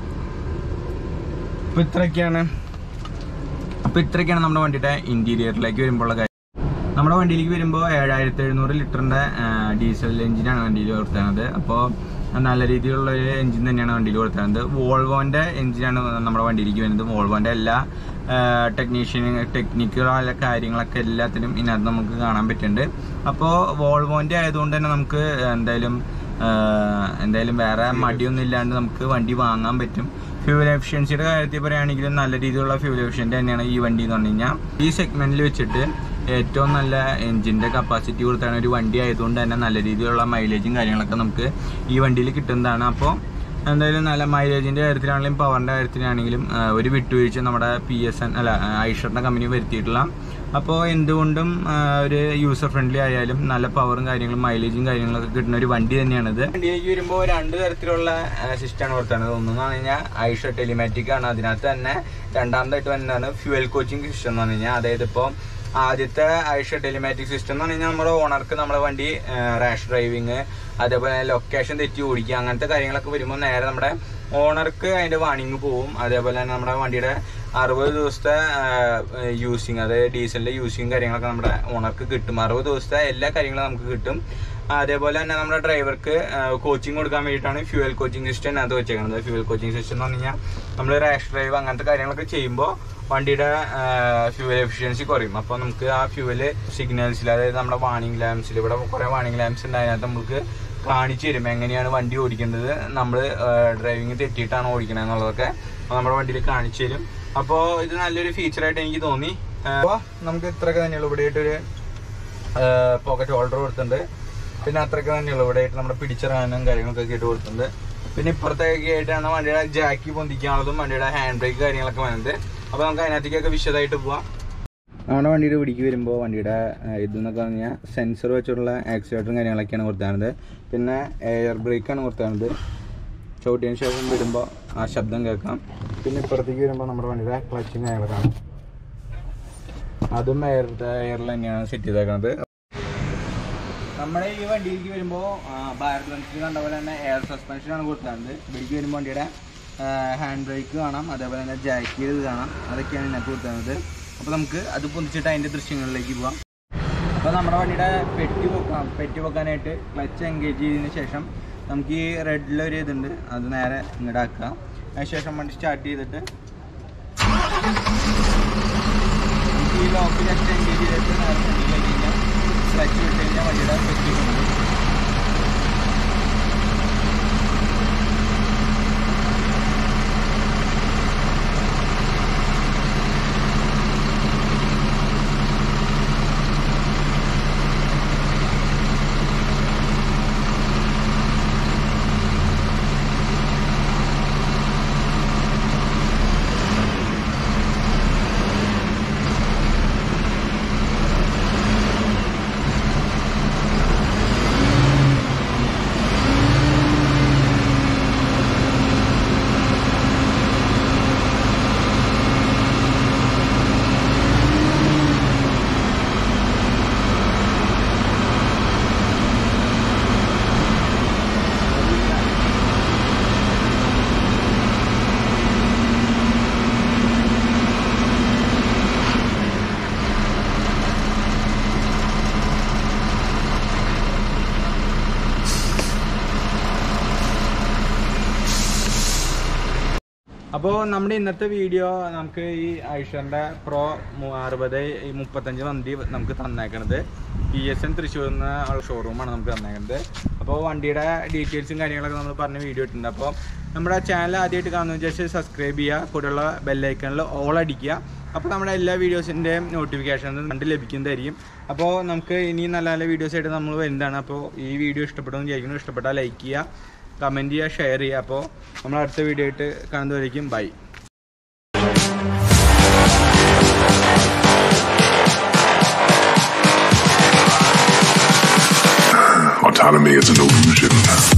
Speaker 1: അപ്പൊ ഇത്രയൊക്കെയാണ് അപ്പൊ ഇത്രയൊക്കെയാണ് നമ്മുടെ വണ്ടിയുടെ ഇന്റീരിയറിലേക്ക് വരുമ്പോഴുള്ള കാര്യം നമ്മുടെ വണ്ടിയിലേക്ക് വരുമ്പോൾ ഏഴായിരത്തി എഴുന്നൂറ് ലിറ്ററിന്റെ ഡീസൽ എഞ്ചിനാണ് വണ്ടിയിൽ കൊടുത്തത് അപ്പോൾ നല്ല രീതിയിലുള്ള ഒരു എഞ്ചിൻ തന്നെയാണ് വണ്ടിയിൽ കൊടുത്തത് വോൾവോന്റെ എഞ്ചിനാണ് നമ്മുടെ വണ്ടിയിലേക്ക് വരുന്നത് വോൾവോന്റെ എല്ലാ ടെക്നീഷ്യൻ ടെക്നിക്കുകളായ കാര്യങ്ങളൊക്കെ എല്ലാത്തിനും ഇതിനകത്ത് നമുക്ക് കാണാൻ പറ്റുന്നുണ്ട് അപ്പോൾ വോൾവോന്റെ ആയതുകൊണ്ട് തന്നെ നമുക്ക് എന്തായാലും ആഹ് എന്തായാലും വേറെ മടിയൊന്നും ഇല്ലാണ്ട് നമുക്ക് വണ്ടി വാങ്ങാൻ പറ്റും ഫ്യൂൽ എഫിഷ്യൻസിയുടെ കാര്യത്തിൽ പറയുകയാണെങ്കിൽ നല്ല രീതിയിലുള്ള ഫ്യൂൽ എഫിഷ്യൻ്റ് തന്നെയാണ് ഈ വണ്ടി എന്ന് പറഞ്ഞു കഴിഞ്ഞാൽ ഈ സെഗ്മെന്റിൽ വെച്ചിട്ട് ഏറ്റവും നല്ല എഞ്ചിന്റെ കപ്പാസിറ്റി കൊടുത്താണ് ഒരു വണ്ടി ആയതുകൊണ്ട് തന്നെ നല്ല രീതിയിലുള്ള മൈലേജും കാര്യങ്ങളൊക്കെ നമുക്ക് ഈ വണ്ടിയിൽ കിട്ടുന്നതാണ് അപ്പോൾ എന്തായാലും നല്ല മൈലേജിന്റെ കാര്യത്തിലാണെങ്കിലും പവറിന്റെ കാര്യത്തിലാണെങ്കിലും ആ, ഒരു വിട്ടുവീഴ്ച നമ്മുടെ പി എസ് എൻ അല്ല ഐഷറിന്റെ കമ്പനി വരുത്തിയിട്ടുള്ള അപ്പോൾ എന്തുകൊണ്ടും ആ, ഒരു യൂസർ ഫ്രണ്ട്ലി ആയാലും നല്ല പവറും കാര്യങ്ങളും മൈലേജും കാര്യങ്ങളൊക്കെ കിട്ടുന്ന ഒരു വണ്ടി തന്നെയാണിത് വണ്ടിയിലേക്ക് വരുമ്പോൾ രണ്ട് തരത്തിലുള്ള സിസ്റ്റമാണ് കൊടുത്തത് ഒന്നെന്ന് പറഞ്ഞു കഴിഞ്ഞാൽ ഐഷ ടെലിമാറ്റിക് ആണ് അതിനകത്ത് തന്നെ രണ്ടാമതായിട്ട് വരുന്നതാണ് ഫ്യൂവൽ കോച്ചിങ് സിസ്റ്റം എന്ന് പറഞ്ഞു കഴിഞ്ഞാൽ അതായത് ഇപ്പോൾ ആദ്യത്തെ ഐഷ ടെലിമാറ്റിക് സിസ്റ്റം എന്ന് പറഞ്ഞു കഴിഞ്ഞാൽ നമ്മുടെ ഓണർക്ക് നമ്മുടെ വണ്ടി റാഷ് ഡ്രൈവിങ് അതേപോലെ ലൊക്കേഷൻ തെറ്റി ഓടിക്കുക അങ്ങനത്തെ കാര്യങ്ങളൊക്കെ വരുമ്പോൾ നേരെ നമ്മുടെ ഓണർക്ക് അതിന്റെ വാണിംഗ് പോവും അതേപോലെ തന്നെ നമ്മുടെ വണ്ടിയുടെ അറുപത് ദിവസത്തെ യൂസിങ് അതായത് ഡീസലിന്റെ യൂസിങ് കാര്യങ്ങളൊക്കെ നമ്മുടെ ഓണർക്ക് കിട്ടും അറുപത് ദിവസത്തെ എല്ലാ കാര്യങ്ങളും നമുക്ക് കിട്ടും അതേപോലെ തന്നെ നമ്മുടെ ഡ്രൈവർക്ക് കോച്ചിങ് കൊടുക്കാൻ വേണ്ടിയിട്ടാണ് ഫ്യൂവൽ കോച്ചിങ് സിസ്റ്റം അത് വെച്ചേക്കുന്നത് ഫ്യൂവൽ കോച്ചിങ് സിസ്റ്റം എന്ന് പറഞ്ഞു കഴിഞ്ഞാൽ നമ്മൾ റാഷ് ഡ്രൈവ് അങ്ങനത്തെ കാര്യങ്ങളൊക്കെ ചെയ്യുമ്പോൾ വണ്ടിയുടെ ഫ്യൂവൽ എഫിഷ്യൻസി കുറയും അപ്പോൾ നമുക്ക് ആ ഫ്യൂവല് സിഗ്നൽസിൽ അതായത് നമ്മുടെ വാണിംഗ് ലാംപ്സിൽ ഇവിടെ കുറേ വാണിംഗ് ലാംപ്സ് ഉണ്ട് അതിനകത്ത് നമുക്ക് കാണിച്ചു തരും എങ്ങനെയാണ് വണ്ടി ഓടിക്കേണ്ടത് നമ്മൾ ഡ്രൈവിംഗ് തെറ്റിയിട്ടാണ് ഓടിക്കണത് എന്നുള്ളതൊക്കെ നമ്മുടെ വണ്ടിയിൽ കാണിച്ചു തരും അപ്പോൾ ഇത് നല്ലൊരു ഫീച്ചറായിട്ട് എനിക്ക് തോന്നി അപ്പോൾ നമുക്ക് ഇത്രയൊക്കെ തന്നെയുള്ളൂ ഇവിടെ ആയിട്ടൊരു പോക്കറ്റ് ഹോൾഡർ കൊടുത്തിട്ടുണ്ട് പിന്നെ അത്രയ്ക്ക് തന്നെയുള്ളൂ ഇവിടെ ആയിട്ട് നമ്മുടെ പിടിച്ചിറങ്ങാനും കാര്യങ്ങളൊക്കെ ഇട്ട് കൊടുത്തിട്ടുണ്ട് പിന്നെ ഇപ്പുറത്തേക്ക് ആയിട്ടാണ് വണ്ടിയുടെ ജാക്കി പൊന്തിക്കാനുള്ളതും വണ്ടിയുടെ ഹാൻഡ് ബ്രേക്ക് കാര്യങ്ങളൊക്കെ വരുന്നത് അപ്പോൾ നമുക്ക് അതിനകത്തേക്കൊക്കെ വിശദമായിട്ട് പോവാം നമ്മുടെ വണ്ടിയുടെ പിടിക്ക് വരുമ്പോൾ വണ്ടിയുടെ ഇതെന്നൊക്കെ പറഞ്ഞാൽ സെൻസർ വെച്ചിട്ടുള്ള ആക്സിലേറ്ററും കാര്യങ്ങളൊക്കെയാണ് കൊടുത്താണത് പിന്നെ എയർ ബ്രേക്കാണ് കൊടുത്താണത് ചവിട്ടിയതിന് ശേഷം വിടുമ്പോൾ ആ ശബ്ദം കേൾക്കാം പിന്നെ ഇപ്പുറത്തേക്ക് വരുമ്പോൾ നമ്മുടെ വണ്ടിയുടെ ക്ലച്ചും കാര്യങ്ങളൊക്കെ അതും എയർ എയറിൽ തന്നെയാണ് സെറ്റ് ചെയ്തേക്കുന്നത് നമ്മുടെ ഈ വണ്ടിയിലേക്ക് വരുമ്പോൾ ഭാരത് ബെൻസിൽ കണ്ട പോലെ തന്നെ എയർ സസ്പെൻഷനാണ് കൊടുത്തത് ഇവിടേക്ക് വരുമ്പോൾ വണ്ടിയുടെ ഹാൻഡ് ബ്രേക്ക് കാണാം അതേപോലെ തന്നെ ജാക്ക് ചെയ്ത് കാണാം അതൊക്കെയാണ് ഇതിനകത്ത് കൊടുത്തത് അപ്പോൾ നമുക്ക് അത് പൊന്തിച്ചിട്ട് അതിൻ്റെ ദൃശ്യങ്ങളിലേക്ക് പോവാം അപ്പോൾ നമ്മുടെ വണ്ടിയുടെ പെട്ടി പൊക്കാം പെട്ടി പൊക്കാനായിട്ട് ക്ലച്ച് എൻഗേജ് ചെയ്തതിന് ശേഷം നമുക്ക് ഈ റെഡിലൊരു ഇതുണ്ട് അത് നേരെ ഇങ്ങോട്ട് ആക്കാം അതിനുശേഷം വണ്ടി സ്റ്റാർട്ട് ചെയ്തിട്ട് നമുക്ക് ഈ ലോക്ക് ജസ്റ്റ് എൻഗേജ് ചെയ്തിട്ട് നേരെ ഫ്രണ്ടിലേക്ക് കഴിഞ്ഞാൽ ക്ലച്ച് വിട്ട് കഴിഞ്ഞാൽ വണ്ടിയുടെ സെറ്റ് കൊണ്ടുപോകും അപ്പോൾ നമ്മുടെ ഇന്നത്തെ വീഡിയോ നമുക്ക് ഈ ഐഷറിൻ്റെ പ്രോ അറുപത് ഈ മുപ്പത്തഞ്ച് വണ്ടി നമുക്ക് തന്നേക്കണത് പി എസ് എൻ തൃശ്ശൂർ എന്ന ഷോറൂമാണ് നമുക്ക് തന്നേക്കുന്നത് അപ്പോൾ വണ്ടിയുടെ ഡീറ്റെയിൽസും കാര്യങ്ങളൊക്കെ നമ്മൾ പറഞ്ഞ വീഡിയോ ഇട്ടുണ്ട് അപ്പോൾ നമ്മുടെ ചാനൽ ആദ്യമായിട്ട് കാണുന്ന ജസ്റ്റ് സബ്സ്ക്രൈബ് ചെയ്യുക കൂടെയുള്ള ബെല്ലൈക്കണിൽ ഓൾ അടിക്കുക അപ്പോൾ നമ്മുടെ എല്ലാ വീഡിയോസിൻ്റെയും നോട്ടിഫിക്കേഷൻ കണ്ട് ലഭിക്കുന്നതായിരിക്കും അപ്പോൾ നമുക്ക് ഇനി നല്ല നല്ല വീഡിയോസ് ആയിട്ട് നമ്മൾ വരുന്നതാണ് അപ്പോൾ ഈ വീഡിയോ ഇഷ്ടപ്പെട്ടെന്ന് വിചാരിക്കുന്നു ഇഷ്ടപ്പെട്ടാൽ ലൈക്ക് ചെയ്യുക കമൻറ്റ് ചെയ്യുക ഷെയർ ചെയ്യുക അപ്പോൾ നമ്മൾ അടുത്ത വീഡിയോ ആയിട്ട് കാണുന്നതായിരിക്കും bye
Speaker 2: Autonomy is an illusion.